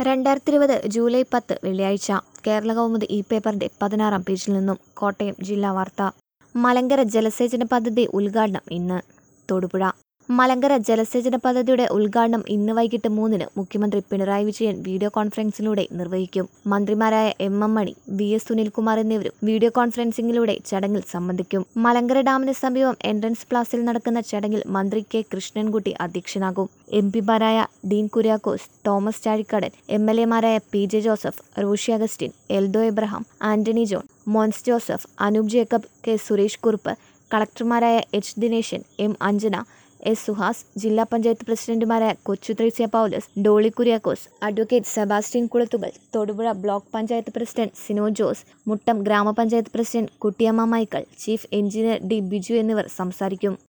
രണ്ടായിരത്തി ഇരുപത് ജൂലൈ പത്ത് വെള്ളിയാഴ്ച കേരള കൗമുദി ഈ പേപ്പറിന്റെ പതിനാറാം പേജിൽ നിന്നും കോട്ടയം ജില്ലാ വാർത്ത മലങ്കര ജലസേചന പദ്ധതി ഉദ്ഘാടനം ഇന്ന് തൊടുപുഴ മലങ്കര ജലസേചന പദ്ധതിയുടെ ഉദ്ഘാടനം ഇന്ന് വൈകിട്ട് മൂന്നിന് മുഖ്യമന്ത്രി പിണറായി വിജയൻ വീഡിയോ കോൺഫറൻസിലൂടെ നിർവഹിക്കും മന്ത്രിമാരായ M M Mani V S Sunilkumar എന്നിവരും വീഡിയോ കോൺഫറൻസിംഗിലൂടെ ചടങ്ങിൽ സംബന്ധിക്കും മലങ്കര ഡാമിന് സമീപം എൻട്രൻസ് പ്ലാസിൽ നടക്കുന്ന ചടങ്ങിൽ മന്ത്രി കെ കൃഷ്ണൻകുട്ടി അധ്യക്ഷനാകും എം പിമാരായ Dean Kuriakose Thomas Chazhikadan M L എമാരായ P J Joseph Roshi Augustine Eldo Abraham Antony John Mons Joseph Anoop Jacob K Suresh Kurup കളക്ടർമാരായ H Dineshan M Anjana S Suhas ജില്ലാ പഞ്ചായത്ത് പ്രസിഡന്റുമാരായ Kochu Thresia Paulose Dolly Kuriakose advocate Sebastian Kulathunkal Thodupuzha block panchayat president Sino Jose Muttom ഗ്രാമപഞ്ചായത്ത് president Kuttiyamma Michael chief engineer D Biju എന്നിവർ സംസാരിക്കും